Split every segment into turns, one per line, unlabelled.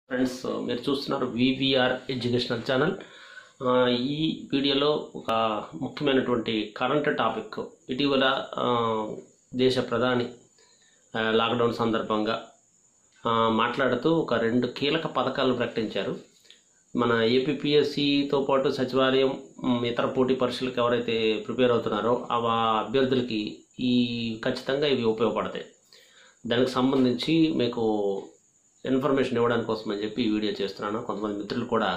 friends మీరు చూస్తున్నారు VVR educational channel ఆ, ఈ వీడియోలో ఒక ముఖ్యమైనటువంటి కరెంట్ టాపిక్ ఇటీవల ఆ, దేశ ప్రధాని ఆ, లాక్డౌన్ సందర్భంగా ఆ, మాట్లాడుతూ ఒక రెండు కీలక పథకాలను ప్రకటించారు మన ఏపీపీఎస్సితో పాటు సచివాలయం మ్, ఇతర పోటీ పరీక్షలకు ఎవరైతే ప్రిపేర్ అవుతున్నారో ఆ అభ్యర్థులకి ఈ ఖచ్చితంగా ఇవి ఉపయోగపడతాయి దానికి సంబంధించి మీకు ఇన్ఫర్మేషన్ ఇవ్వడానికి కోసం అని చెప్పి ఈ వీడియో చేస్తున్నాను కొంతమంది మిత్రులు కూడా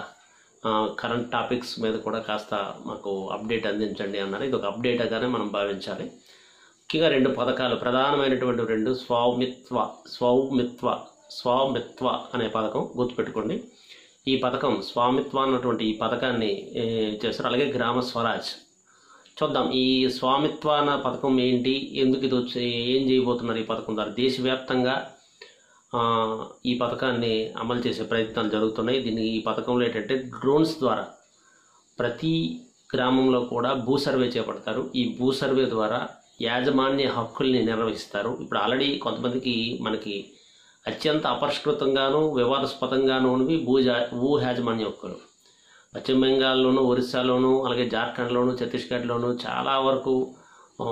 కరెంట్ టాపిక్స్ మీద కూడా కాస్త మాకు అప్డేట్ అందించండి అన్నారు ఇది ఒక అప్డేట్గానే మనం భావించాలి ముఖ్యంగా రెండు పథకాలు ప్రధానమైనటువంటి రెండు స్వామిత్వ స్వామిత్వ స్వామిత్వ అనే పథకం గుర్తుపెట్టుకోండి ఈ పథకం స్వామిత్వ అన్నటువంటి ఈ పథకాన్ని ఏ, చేస్తారు అలాగే గ్రామ స్వరాజ్ చూద్దాం ఈ స్వామిత్వ అన్న పథకం ఏంటి ఎందుకు ఇది వచ్చి ఏం చేయబోతున్నారు ఈ పథకం ద్వారా దేశవ్యాప్తంగా ఆ, ఈ పథకాన్ని అమలు చేసే ప్రయత్నాలు జరుగుతున్నాయి దీన్ని ఈ పథకంలో ఏంటంటే డ్రోన్స్ ద్వారా ప్రతి గ్రామంలో కూడా భూ సర్వే చేపడతారు ఈ భూ సర్వే ద్వారా యాజమాన్య హక్కుల్ని నిర్వహిస్తారు ఇప్పుడు ఆల్రెడీ కొంతమందికి మనకి అత్యంత అపరిష్కృతంగాను వివాదాస్పదంగాను ఉన్నవి భూ జా- భూ యాజమాన్య హక్కులు పశ్చిమ బెంగాల్లోను ఒరిస్సాలోను అలాగే జార్ఖండ్లోను ఛత్తీస్గఢ్లోను చాలా వరకు ఆ,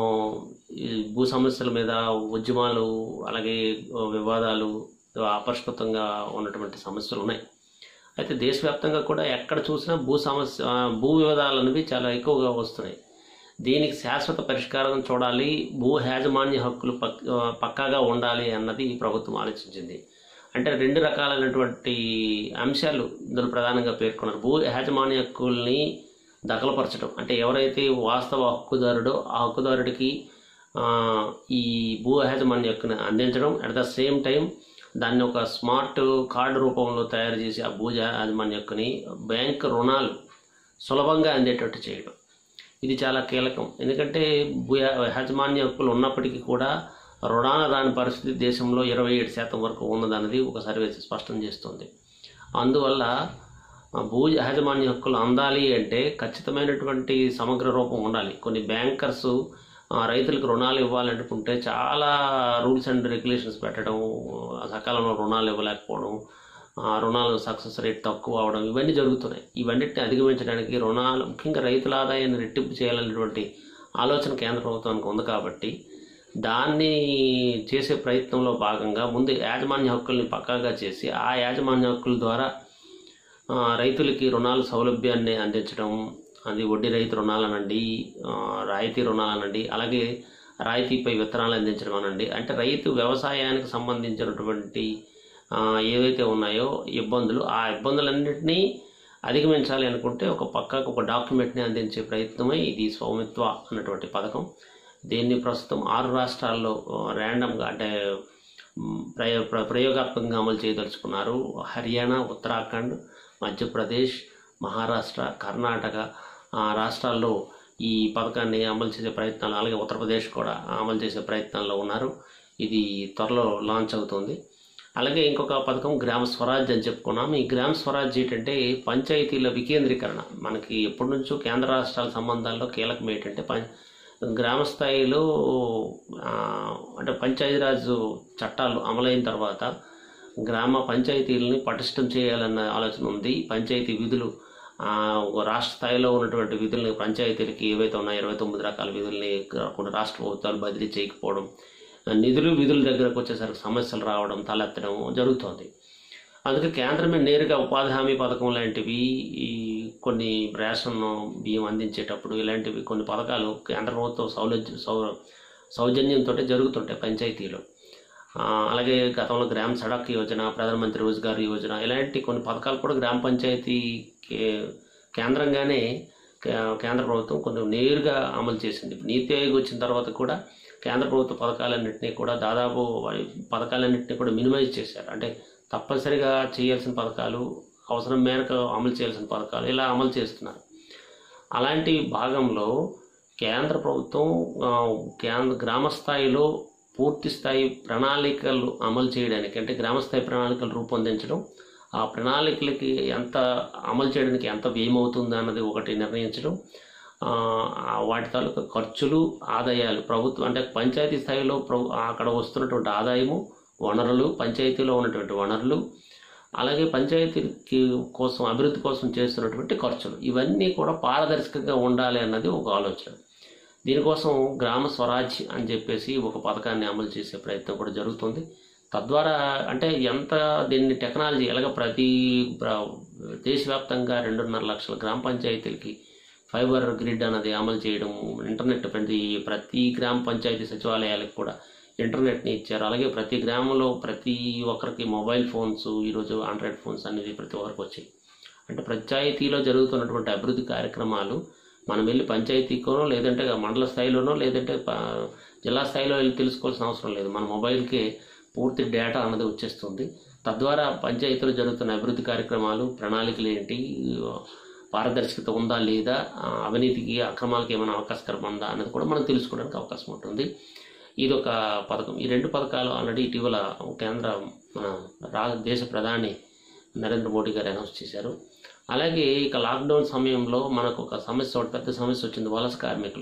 ఈ భూ సమస్యల మీద ఉద్యమాలు అలాగే ఆ, వివాదాలు అపరిష్కృతంగా ఉన్నటువంటి సమస్యలు ఉన్నాయి అయితే దేశవ్యాప్తంగా కూడా ఎక్కడ చూసినా భూ సమస్య ఆ, భూ వివాదాలు అనేవి చాలా ఎక్కువగా వస్తున్నాయి దీనికి శాశ్వత పరిష్కారం చూడాలి భూ యాజమాన్య హక్కులు పక్ ఆ, పక్కాగా ఉండాలి అన్నది ఈ ప్రభుత్వం ఆలోచించింది అంటే రెండు రకాలైనటువంటి అంశాలు ఇందులో ప్రధానంగా పేర్కొన్నారు భూ యాజమాన్య హక్కుల్ని దఖలపరచడం అంటే ఎవరైతే వాస్తవ హక్కుదారుడో ఆ హక్కుదారుడికి ఆ, ఈ భూ యాజమాన్య హక్కుని అందించడం అట్ ద సేమ్ టైం దాన్ని ఒక స్మార్ట్ కార్డు రూపంలో తయారు చేసి ఆ భూ యాజమాన్య హక్కుని బ్యాంక్ రుణాలు సులభంగా అందేటట్టు చేయడం ఇది చాలా కీలకం ఎందుకంటే భూ యాజమాన్య హక్కులు ఉన్నప్పటికీ కూడా రుణాల రాని పరిస్థితి దేశంలో ఇరవై ఏడు శాతం వరకు ఉన్నదన్నది ఒక సర్వే స్పష్టం చేస్తుంది అందువల్ల ఆ భూ యాజమాన్య హక్కులు అందాలి అంటే ఖచ్చితమైనటువంటి సమగ్ర రూపం ఉండాలి కొన్ని బ్యాంకర్స్ ఆ, రైతులకు రుణాలు ఇవ్వాలనుకుంటే చాలా రూల్స్ అండ్ రెగ్యులేషన్స్ పెట్టడం ఆ, సకాలంలో రుణాలు ఇవ్వలేకపోవడం ఆ, రుణాలు సక్సెస్ రేట్ తక్కువ అవడం ఇవన్నీ జరుగుతున్నాయి ఇవన్నిటిని అధిగమించడానికి రుణాలు ముఖ్యంగా రైతుల ఆదాయాన్ని రెట్టింపు చేయాలనేటువంటి ఆలోచన కేంద్ర ప్రభుత్వానికి ఉంది కాబట్టి దాన్ని చేసే ప్రయత్నంలో భాగంగా ముందు యాజమాన్య హక్కుల్ని పక్కాగా చేసి ఆ యాజమాన్య హక్కుల ద్వారా ఆ, రైతులకి రుణాల సౌలభ్యాన్ని అందించడం అది వడ్డీ రైతు రుణాలనండి ఆ, రాయితీ రుణాలనండి అలాగే రాయితీపై విత్తనాలు అందించడం అనండి అంటే రైతు వ్యవసాయానికి సంబంధించినటువంటి ఆ, ఏవైతే ఉన్నాయో ఇబ్బందులు ఆ ఇబ్బందులన్నింటినీ అధిగమించాలి అనుకుంటే ఒక పక్కకు ఒక డాక్యుమెంట్ని అందించే ప్రయత్నమే ఇది స్వామిత్వ అన్నటువంటి పథకం దీన్ని ప్రస్తుతం ఆరు రాష్ట్రాల్లో ర్యాండమ్గా అంటే మ్, ప్రయో ప్ర- ప్రయోగాత్మకంగా అమలు చేయదలుచుకున్నారు హర్యానా ఉత్తరాఖండ్ మధ్యప్రదేశ్ మహారాష్ట్ర కర్ణాటక ఆ, రాష్ట్రాల్లో ఈ పథకాన్ని అమలు చేసే ప్రయత్నాలు అలాగే ఉత్తరప్రదేశ్ కూడా అమలు చేసే ప్రయత్నాల్లో ఉన్నారు ఇది త్వరలో లాంచ్ అవుతుంది అలాగే ఇంకొక పథకం గ్రామ స్వరాజ్ అని చెప్పుకున్నాం ఈ గ్రామ స్వరాజ్ ఏంటంటే పంచాయతీల వికేంద్రీకరణ మనకి ఎప్పటి నుంచో కేంద్ర రాష్ట్రాల సంబంధాల్లో కీలకం ఏంటంటే పం గ్రామ స్థాయిలో ఆ, అంటే పంచాయతీరాజ్ చట్టాలు అమలైన తర్వాత గ్రామ పంచాయతీలని పటిష్టం చేయాలన్న ఆలోచన ఉంది పంచాయతీ విధులు ఆ, ఒక రాష్ట్ర స్థాయిలో ఉన్నటువంటి విధుల్ని పంచాయతీలకి ఏవైతే ఉన్నాయో ఇరవై తొమ్మిది రకాల విధుల్ని కొన్ని రాష్ట్ర ప్రభుత్వాలు బదిలీ చేయకపోవడం నిధులు విధుల దగ్గరకు వచ్చేసరికి సమస్యలు రావడం తలెత్తడం జరుగుతోంది అందుకే కేంద్రమే నేరుగా ఉపాధి హామీ పథకం లాంటివి ఈ కొన్ని రేషన్ బియ్యం అందించేటప్పుడు ఇలాంటివి కొన్ని పథకాలు కేంద్ర ప్రభుత్వం సౌలభ్య సౌ సౌజన్యంతో జరుగుతుంటాయి పంచాయతీలో ఆ, అలాగే గతంలో గ్రామ సడక్ యోజన ప్రధానమంత్రి రోజ్గార్ యోజన ఇలాంటి కొన్ని పథకాలు కూడా గ్రామ పంచాయతీ కే- కేంద్రంగానే కే- కేంద్ర ప్రభుత్వం కొంచెం నేరుగా అమలు చేసింది నీతి ఆయోగ్ వచ్చిన తర్వాత కూడా కేంద్ర ప్రభుత్వ పథకాలన్నింటినీ కూడా దాదాపు వారి పథకాలన్నింటినీ కూడా మినిమైజ్ చేశారు అంటే తప్పనిసరిగా చేయాల్సిన పథకాలు అవసరం మేరకు అమలు చేయాల్సిన పథకాలు ఇలా అమలు చేస్తున్నారు అలాంటి భాగంలో కేంద్ర ప్రభుత్వం ఆ, కేంద్ర గ్రామ స్థాయిలో పూర్తి స్థాయి ప్రణాళికలు అమలు చేయడానికి అంటే గ్రామ స్థాయి ప్రణాళికలు రూపొందించడం ఆ ప్రణాళికలకి ఎంత అమలు చేయడానికి ఎంత వ్యయం అవుతుంది అన్నది ఒకటి నిర్ణయించడం ఆ, ఆ వాటి తాలూకా ఖర్చులు ఆదాయాలు ప్రభుత్వం అంటే పంచాయతీ స్థాయిలో ప్రభు అక్కడ వస్తున్నటువంటి ఆదాయము వనరులు పంచాయతీలో ఉన్నటువంటి వనరులు అలాగే పంచాయతీకి కోసం అభివృద్ధి కోసం చేస్తున్నటువంటి ఖర్చులు ఇవన్నీ కూడా పారదర్శకంగా ఉండాలి అన్నది ఒక ఆలోచన దీనికోసం గ్రామ స్వరాజ్ అని చెప్పేసి ఒక పథకాన్ని అమలు చేసే ప్రయత్నం కూడా జరుగుతుంది తద్వారా అంటే ఎంత దీన్ని టెక్నాలజీ ఎలాగ ప్రతి ప్ర- దేశవ్యాప్తంగా రెండున్నర లక్షల గ్రామ పంచాయతీలకి ఫైబర్ గ్రిడ్ అన్నది అమలు చేయడం ఇంటర్నెట్ ప్రతి ప్రతి గ్రామ పంచాయతీ సచివాలయాలకు కూడా ఇంటర్నెట్ని ఇచ్చారు అలాగే ప్రతి గ్రామంలో ప్రతి ఒక్కరికి మొబైల్ ఫోన్స్ ఈరోజు ఆండ్రాయిడ్ ఫోన్స్ అనేది ప్రతి ఒక్కరికి వచ్చాయి అంటే పంచాయతీలో జరుగుతున్నటువంటి అభివృద్ధి కార్యక్రమాలు మనం వెళ్ళి పంచాయతీకోనో లేదంటే మండల స్థాయిలోనో లేదంటే ప- జిల్లా స్థాయిలో వెళ్ళి తెలుసుకోవాల్సిన అవసరం లేదు మన మొబైల్కే పూర్తి డేటా అన్నది వచ్చేస్తుంది తద్వారా పంచాయతీలో జరుగుతున్న అభివృద్ధి కార్యక్రమాలు ప్రణాళికలు ఏంటి పారదర్శకత ఉందా లేదా ఆ, అవినీతికి అక్రమాలకి ఏమైనా అవకాశకరం ఉందా అనేది కూడా మనం తెలుసుకోవడానికి అవకాశం ఉంటుంది ఇది ఒక పథకం ఈ రెండు పథకాలు ఆల్రెడీ ఇటీవల కేంద్ర మన రా దేశ ప్రధాని నరేంద్ర మోడీ గారు అనౌన్స్ చేశారు అలాగే ఇక లాక్డౌన్ సమయంలో మనకు ఒక సమస్య ఒకటి పెద్ద సమస్య వచ్చింది వలస కార్మికులు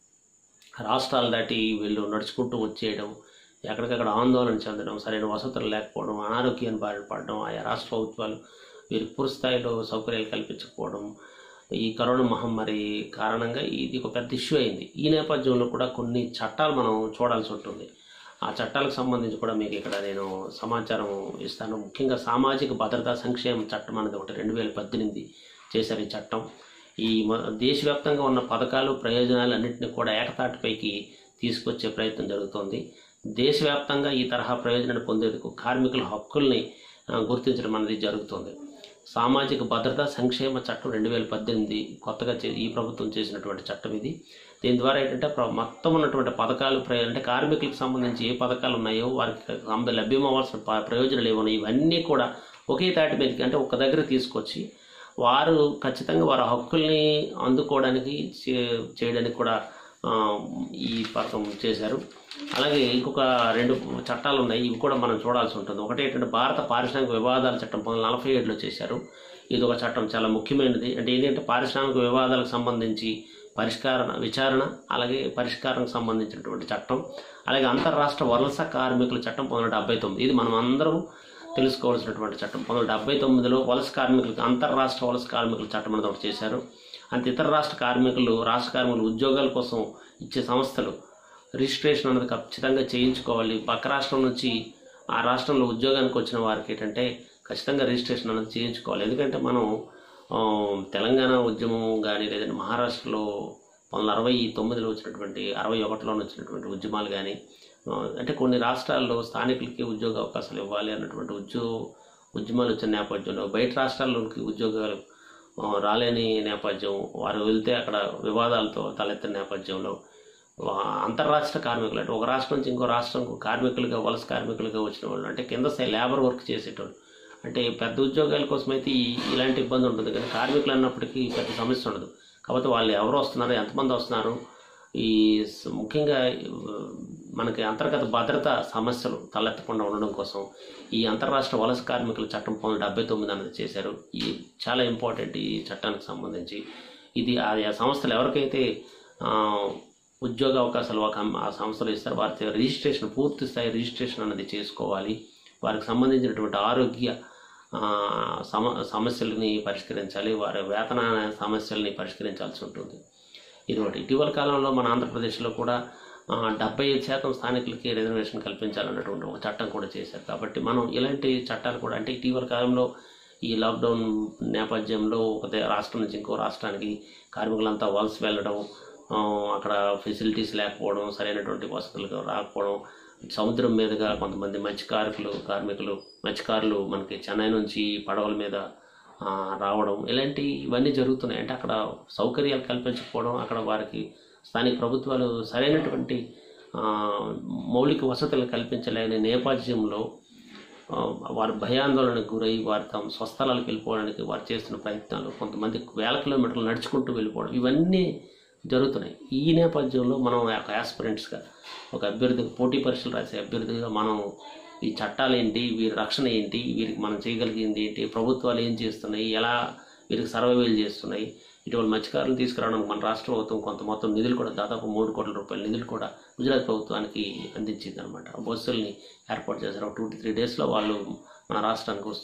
రాష్ట్రాలు దాటి వీళ్ళు నడుచుకుంటూ వచ్చేయడం ఎక్కడికక్కడ ఆందోళన చెందడం సరైన వసతులు లేకపోవడం అనారోగ్యాన్ని బారిన పడడం ఆయా రాష్ట్ర ప్రభుత్వాలు వీరికి పూర్తి స్థాయిలో సౌకర్యాలు కల్పించకపోవడం ఈ కరోనా మహమ్మారి కారణంగా ఇది ఒక పెద్ద ఇష్యూ అయింది ఈ నేపథ్యంలో కూడా కొన్ని చట్టాలు మనం చూడాల్సి ఉంటుంది ఆ చట్టాలకు సంబంధించి కూడా మీకు ఇక్కడ నేను సమాచారం ఇస్తాను ముఖ్యంగా సామాజిక భద్రతా సంక్షేమ చట్టం అనేది ఒకటి రెండు వేల పద్దెనిమిది చేశారు ఈ చట్టం ఈ మ- దేశవ్యాప్తంగా ఉన్న పథకాలు ప్రయోజనాలు అన్నింటినీ కూడా ఏకతాటిపైకి తీసుకొచ్చే ప్రయత్నం జరుగుతోంది దేశవ్యాప్తంగా ఈ తరహా ప్రయోజనాన్ని పొందేందుకు కార్మికుల హక్కుల్ని ఆ, గుర్తించడం అనేది జరుగుతుంది సామాజిక భద్రత సంక్షేమ చట్టం రెండు వేల పద్దెనిమిది కొత్తగా చే ఈ ప్రభుత్వం చేసినటువంటి చట్టం ఇది దీని ద్వారా ఏంటంటే ప్ర- మొత్తం ఉన్నటువంటి పథకాలు ప్రయో అంటే కార్మికులకు సంబంధించి ఏ పథకాలు ఉన్నాయో వారికి సంబ- లభ్యమవ్వాల్సిన ప- ప్రయోజనాలు ఏమన్నాయి ఇవన్నీ కూడా ఒకే తాటి మీదకి అంటే ఒక దగ్గర తీసుకొచ్చి వారు ఖచ్చితంగా వారి హక్కుల్ని అందుకోవడానికి చే- చేయడానికి కూడా ఆ, ఈ పథకం చేశారు అలాగే ఇంకొక రెండు చట్టాలు ఉన్నాయి ఇవి కూడా మనం చూడాల్సి ఉంటుంది ఒకటి ఏంటంటే భారత పారిశ్రామిక వివాదాల చట్టం పంతొమ్మిది నలభై ఏడులో చేశారు ఇది ఒక చట్టం చాలా ముఖ్యమైనది అంటే ఏంటంటే పారిశ్రామిక వివాదాలకు సంబంధించి పరిష్కార విచారణ అలాగే పరిష్కారానికి సంబంధించినటువంటి చట్టం అలాగే అంతర్రాష్ట్ర వలస కార్మికుల చట్టం పంతొమ్మిది డెబ్బై తొమ్మిది ఇది మనం అందరం తెలుసుకోవాల్సినటువంటి చట్టం పంతొమ్మిది డెబ్బై తొమ్మిదిలో వలస కార్మికులకు అంతర్రాష్ట్ర వలస కార్మికుల చట్టం అనేది ఒకటి చేశారు అంతే ఇతర రాష్ట్ర కార్మికులు రాష్ట్ర కార్మికులు ఉద్యోగాల కోసం ఇచ్చే సంస్థలు రిజిస్ట్రేషన్ అనేది ఖచ్చితంగా చేయించుకోవాలి పక్క రాష్ట్రం నుంచి ఆ రాష్ట్రంలో ఉద్యోగానికి వచ్చిన వారికి ఏంటంటే ఖచ్చితంగా రిజిస్ట్రేషన్ అనేది చేయించుకోవాలి ఎందుకంటే మనం ఆ, తెలంగాణ ఉద్యమం కానీ లేదంటే మహారాష్ట్రలో పంతొమ్మిది అరవై తొమ్మిదిలో వచ్చినటువంటి అరవై ఒకటిలో వచ్చినటువంటి ఉద్యమాలు కానీ ఆ, అంటే కొన్ని రాష్ట్రాల్లో స్థానికులకి ఉద్యోగ అవకాశాలు ఇవ్వాలి అన్నటువంటి ఉద్యోగ ఉద్యమాలు వచ్చిన నేపథ్యంలో బయట రాష్ట్రాల్లోకి ఉద్యోగాలు ఆ, రాలేని నేపథ్యం వారు వెళ్తే అక్కడ వివాదాలతో తలెత్తిన నేపథ్యంలో ఆ, అంతర్రాష్ట్ర కార్మికులు అంటే ఒక రాష్ట్రం నుంచి ఇంకో రాష్ట్రం కార్మికులుగా వలస కార్మికులుగా వచ్చిన వాళ్ళు అంటే కింద స్థాయి లేబర్ వర్క్ చేసేటోళ్ళు అంటే పెద్ద ఉద్యోగాల కోసం అయితే ఈ ఇలాంటి ఇబ్బంది ఉంటుంది కానీ కార్మికులు అన్నప్పటికీ పెద్ద సమస్య ఉండదు కాకపోతే వాళ్ళు ఎవరు వస్తున్నారు ఎంతమంది వస్తున్నారు ఈ స- ముఖ్యంగా ఆ, మనకి అంతర్గత భద్రత సమస్యలు తలెత్తకుండా ఉండడం కోసం ఈ అంతర్రాష్ట్ర వలస కార్మికుల చట్టం పంతొమ్మిది డెబ్బై తొమ్మిది అనేది చేశారు ఈ చాలా ఇంపార్టెంట్ ఈ చట్టానికి సంబంధించి ఇది ఆయా సంస్థలు ఎవరికైతే ఆ, ఉద్యోగ అవకాశాలు ఒక ఆ సంస్థలు ఇస్తారు వారి రిజిస్ట్రేషన్ పూర్తి స్థాయి రిజిస్ట్రేషన్ అనేది చేసుకోవాలి వారికి సంబంధించినటువంటి ఆరోగ్య ఆ, సమ సమస్యలని పరిష్కరించాలి వారి వేతన సమస్యల్ని పరిష్కరించాల్సి ఉంటుంది ఇది ఒకటి ఇటీవల కాలంలో మన ఆంధ్రప్రదేశ్లో కూడా ఆ, డెబ్బై ఐదు శాతం స్థానికులకి రిజర్వేషన్ కల్పించాలన్నటువంటి ఒక చట్టం కూడా చేశారు కాబట్టి మనం ఇలాంటి చట్టాలు కూడా అంటే ఇటీవల కాలంలో ఈ లాక్డౌన్ నేపథ్యంలో ఒక దే- రాష్ట్రం నుంచి ఇంకో రాష్ట్రానికి కార్మికులంతా వలస వెళ్ళడం ఆ, అక్కడ ఫెసిలిటీస్ లేకపోవడం సరైనటువంటి వసతులు రాకపోవడం సముద్రం మీదుగా కొంతమంది మత్స్యకారులు కార్మికులు మత్స్యకారులు మనకి చెన్నై నుంచి పడవల మీద ఆ, రావడం ఇలాంటి ఇవన్నీ జరుగుతున్నాయి అంటే అక్కడ సౌకర్యాలు కల్పించకపోవడం అక్కడ వారికి స్థానిక ప్రభుత్వాలు సరైనటువంటి ఆ, మౌలిక వసతులు కల్పించలేని నేపథ్యంలో ఆ, వారు భయాందోళనకు గురై వారు తమ స్వస్థలాలకు వెళ్ళిపోవడానికి వారు చేస్తున్న ప్రయత్నాలు కొంతమంది వేల కిలోమీటర్లు నడుచుకుంటూ వెళ్ళిపోవడం ఇవన్నీ జరుగుతున్నాయి ఈ నేపథ్యంలో మనం ఒక యాస్పిరెంట్స్గా ఒక అభ్యర్థిగా పోటీ పరీక్షలు రాసే అభ్యర్థిగా మనం ఈ చట్టాలు ఏంటి వీరి రక్షణ ఏంటి వీరికి మనం చేయగలిగింది ఏంటి ప్రభుత్వాలు ఏం చేస్తున్నాయి ఎలా వీరికి సర్వైవల్ చేస్తున్నాయి ఇటీవల మత్స్యకారులను తీసుకురావడానికి మన రాష్ట్ర ప్రభుత్వం కొంత మొత్తం నిధులు కూడా దాదాపు మూడు కోట్ల రూపాయల నిధులు కూడా గుజరాత్ ప్రభుత్వానికి అందించింది అనమాట బస్సుల్ని ఏర్పాటు చేశారు ఒక టూ త్రీ డేస్లో వాళ్ళు మన రాష్ట్రానికి వస్తున్నారు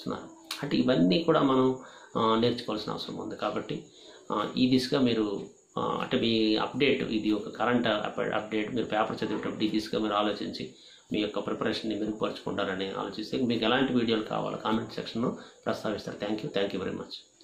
అంటే ఇవన్నీ కూడా మనం ఆ, నేర్చుకోవాల్సిన అవసరం ఉంది కాబట్టి ఆ, ఈ దిశగా మీరు ఆ, అంటే మీ అప్డేట్ ఇది ఒక కరెంట్ అప్డేట్ మీరు పేపర్ చదివేటప్పుడు ఈ దిశగా మీరు ఆలోచించి మీ యొక్క ప్రిపరేషన్ని మెరుగుపరుచుకుంటారని ఆలోచిస్తే మీకు ఎలాంటి వీడియోలు కావాలో కామెంట్ సెక్షన్లో ప్రస్తావిస్తారు thank you thank you very much